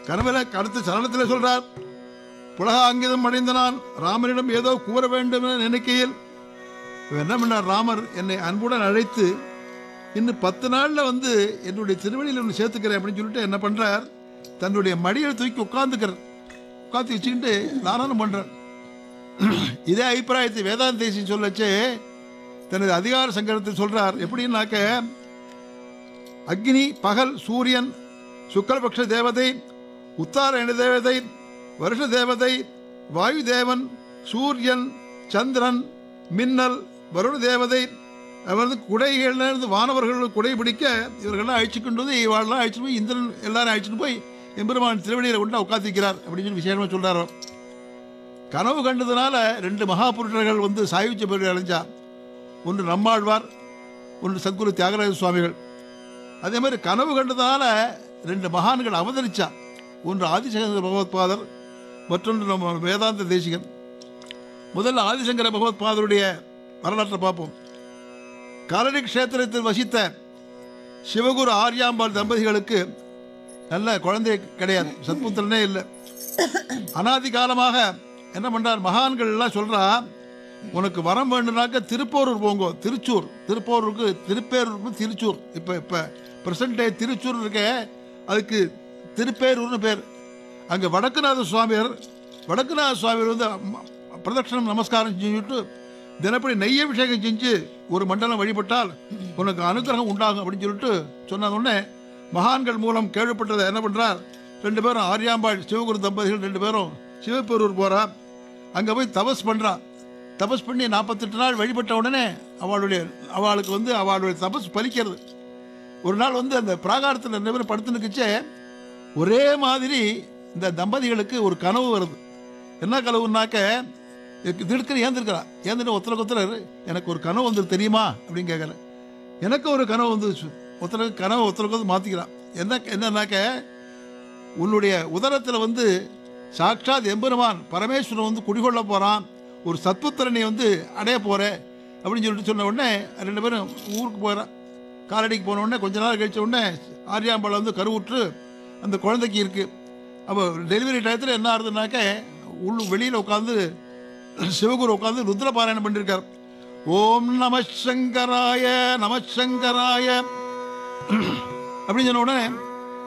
கனவுல அடுத்த சரணத்தில் சொல்றார் புலகாங்கிதம் அடைந்த நான் ராமனிடம் ஏதோ கூற வேண்டும் என நினைக்கையில் இவர் என்ன பண்ணார் ராமர் என்னை அன்புடன் அழைத்து இன்னும் பத்து நாள்ல வந்து என்னுடைய திருவடியில் ஒன்று சேர்த்துக்கிறேன் அப்படின்னு சொல்லிட்டு என்ன பண்றார் தன்னுடைய மடியில் தூக்கி உட்காந்துக்கிறார் உட்காந்து வச்சுக்கிட்டு தாராளம் பண்றார் இதே அபிப்பிராயத்தை வேதாந்த தேசி சொல்லச்சே தனது அதிகார சங்கரத்தில் சொல்றார் எப்படின்னாக்க அக்னி பகல் சூரியன் சுக்கலபக்ஷ தேவதை உத்தாரண தேவதை வருஷ தேவதை வாயு தேவன் சூரியன் சந்திரன் மின்னல் வருண தேவதை அவர் வந்து குடைகள்ல இருந்து வானவர்கள் குடை பிடிக்க இவர்கள்லாம் அழிச்சு கொண்டு வந்து இவாளெல்லாம் அழிச்சுட்டு போய் இந்திரன் எல்லாரும் அழிச்சுட்டு போய் எம்பெருமான் திருவடியில் கொண்டு உட்காந்துக்கிறார் அப்படின்னு சொல்லி விசேஷமாக சொல்றாரு அவர். கனவு கண்டதுனால ரெண்டு மகாபுருஷர்கள் வந்து சாயுச்ச பெருமை அடைஞ்சா ஒன்று நம்மாழ்வார் ஒன்று சத்குரு தியாகராஜ சுவாமிகள் அதே மாதிரி கனவு கண்டதால ரெண்டு மகான்கள் அவதரிச்சா ஒன்று ஆதிசங்கர பகவத்பாதர் மற்றொன்று நம்ம வேதாந்த தேசிகன் முதல்ல ஆதிசங்கர பகவத்பாதருடைய வரலாற்றை பார்ப்போம் காலனி க்ஷேத்திரத்தில் வசித்த சிவகுரு ஆர்யாம்பாள் தம்பதிகளுக்கு நல்ல குழந்தை கிடையாது சத்புத்திரனே இல்லை அனாதி காலமாக என்ன பண்றார் மகான்கள் எல்லாம் சொல்றா உனக்கு வரம் வேண்டும்னாக்க திருப்போரூர் போங்கோ திருச்சூர் திருப்போரூருக்கு திருப்பேரூருக்கு திருச்சூர் இப்போ இப்போ பிரசன்ட் டே திருச்சூர் இருக்க அதுக்கு திருப்பேரூர்னு பேர் அங்கே வடக்குநாத சுவாமியார் வடக்குநாத சுவாமியார் வந்து ம- பிரதட்சணம் நமஸ்காரம் செஞ்சுட்டு தினப்படி நெய் அபிஷேகம் செஞ்சு ஒரு மண்டலம் வழிபட்டால் உனக்கு அனுகிரகம் உண்டாகும் அப்படின்னு சொல்லிட்டு சொன்ன உடனே மகான்கள் மூலம் கேள்விப்பட்டதை என்ன பண்றார் ரெண்டு பேரும் ஆரியாம்பாள் சிவகுரு தம்பதிகள் ரெண்டு பேரும் சிவபெரூர் போறா அங்கே போய் தபஸ் பண்றா தபஸ் பண்ணி நாற்பத்தெட்டு நாள் வழிபட்ட உடனே அவளுடைய அவளுக்கு வந்து அவளுடைய தபஸ் பலிக்கிறது ஒரு நாள் வந்து அந்த பிராகாரத்தில் ரெண்டு பேரும் படுத்து நிற்கச்சே ஒரே மாதிரி இந்த தம்பதிகளுக்கு ஒரு கனவு வருது என்ன கனவுனாக்க திடுக்கிற ஏந்திருக்கிறா ஏந்திட்டு ஒருத்தருக்கு ஒருத்தர் எனக்கு ஒரு கனவு வந்து தெரியுமா அப்படின்னு கேட்குறேன் எனக்கு ஒரு கனவு வந்துச்சு ஒருத்தருக்கு கனவு ஒருத்தருக்கு வந்து மாற்றிக்கிறான் என்ன என்னன்னாக்க உன்னுடைய உதரத்தில் வந்து சாட்சாத் எம்பெருமான் பரமேஸ்வரன் வந்து குடிகொள்ள போகிறான் ஒரு சத்புத்திரனை வந்து அடைய போகிற அப்படின்னு சொல்லிட்டு சொன்ன உடனே ரெண்டு பேரும் ஊருக்கு போகிறான் காலடிக்கு போன உடனே கொஞ்ச நாள் கழிச்ச உடனே ஆரியாம்பாள் வந்து கருவுற்று அந்த குழந்தைக்கு இருக்குது அப்போ டெலிவரி டயத்தில் என்ன ஆகுதுனாக்க உள்ள வெளியில் உட்காந்து சிவகுரு உட்காந்து ருத்ரபாராயணம் பண்ணியிருக்கார் ஓம் நம சங்கராய நம சங்கராய அப்படின்னு சொன்ன உடனே